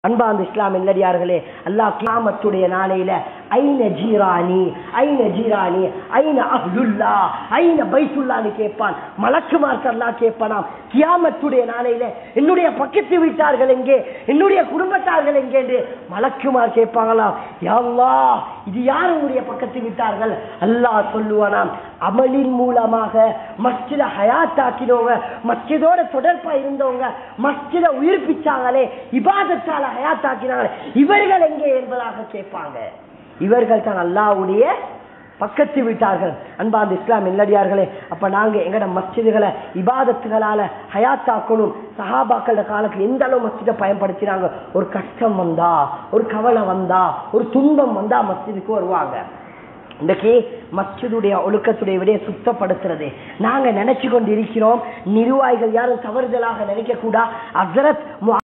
அன்பாந்த இஸ்லாம் இல்லடியார்களே அல்லாஹ் கியாமத்துடைய நாளையில ஐன ஜீரானி ஐன ஜீரானி ஐன அஹ்லுல்லா ஐன பைத்துல்லான்னு கேட்பான் மலக்குமார்க்கு அல்லாஹ் கேட்பானாம் கியாமத்துடைய நாளையில என்னுடைய பக்கத்து வீட்டார்கள் எங்கே என்னுடைய குடும்பத்தார்கள் எங்கே என்று மலக்குமார் கேட்பாங்களாம் யா அல்லாஹ் இது யார் உங்களுடைய பக்கத்து வீட்டார்கள் அல்லாஹ் சொல்லுவானாம் அமலின் மூலமாக மஸ்ஜித ஹயாத்தாக்கினவங்க மஸ்ஜிதோட தொடர்பா இருந்தவங்க மஸ்ஜித உயிர்ப்பிச்சாங்களே இபாதத்தால ஹயாத்தாக்கினாங்களே இவர்கள் எங்கே என்பதாக கேட்பாங்க இவர்கள் தான் அல்லாவுடைய பக்கத்து வீட்டார்கள் அன்பாந்த இஸ்லாம் இல்லடியார்களே அப்ப நாங்க எங்கட மஸ்ஜிதுகளை இபாதத்துகளால ஹயாத்தாக்கணும் சஹாபாக்கள காலத்துல எந்த அளவு மஸ்ஜிதை பயன்படுத்தினாங்க ஒரு கஷ்டம் வந்தா ஒரு கவலை வந்தா ஒரு துன்பம் வந்தா மஸ்ஜிதுக்கு வருவாங்க இன்றைக்கு மஸ்ஜிதுடைய ஒழுக்கத்துடைய விடைய சுத்தப்படுத்துறது நாங்க நினைச்சு கொண்டு இருக்கிறோம் நிர்வாகிகள் யாரும் தவறுதலாக நினைக்க கூடா அசரத்